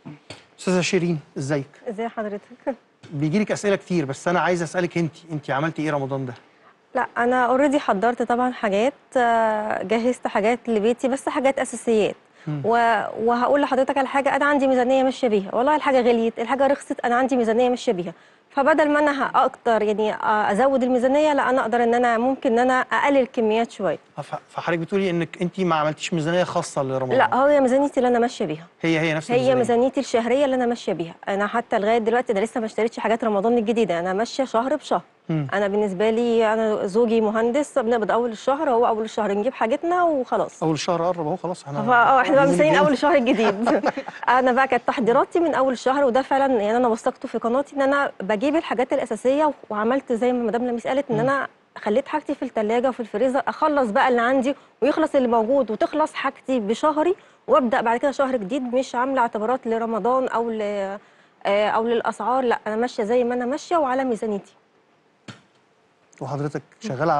استاذه شيرين ازيك ازي حضرتك بيجي لك اسئله كتير بس انا عايز اسالك انت انت عملتي ايه رمضان ده لا انا اوريدي حضرت طبعا حاجات آه، جهزت حاجات لبيتي بس حاجات اساسيات و... وهقول لحضرتك على حاجه انا عندي ميزانيه ماشيه بيها والله الحاجه غليت الحاجه رخصت انا عندي ميزانيه ماشيه بيها فبدل ما انا اقدر يعني آه، ازود الميزانيه لا انا اقدر ان انا ممكن ان انا اقلل الكميات شويه ف- فحضرتك بتقولي انك انت ما عملتيش ميزانيه خاصه لرمضان لا هي ميزانيتي اللي انا ماشيه بيها هي هي نفس هي الميزانيه ميزانيتي الشهريه اللي انا ماشيه بيها انا حتى لغايه دلوقتي انا لسه ما اشتريتش حاجات رمضان الجديده انا ماشيه شهر بشهر مم. انا بالنسبه لي انا زوجي مهندس بنقبض اول الشهر هو اول الشهر نجيب حاجتنا وخلاص اول الشهر قرب اهو خلاص احنا فا اه احنا بقى عايزين مستنيين نتجوز. اول الشهر الجديد انا بقى كانت تحضيراتي من اول الشهر وده فعلا يعني انا وثقته في قناتي ان انا بجيب الحاجات الاساسيه وعملت زي ما مدام لميس قالت ان انا خليت حاجتي في الثلاجه وفي الفريزر اخلص بقى اللي عندي ويخلص اللي موجود وتخلص حاجتي بشهري وابدا بعد كده شهر جديد مش عامله اعتبارات لرمضان او ل آه، او للاسعار لا انا ماشيه زي ما انا ماشيه وعلى ميزانيتي وحضرتك شغاله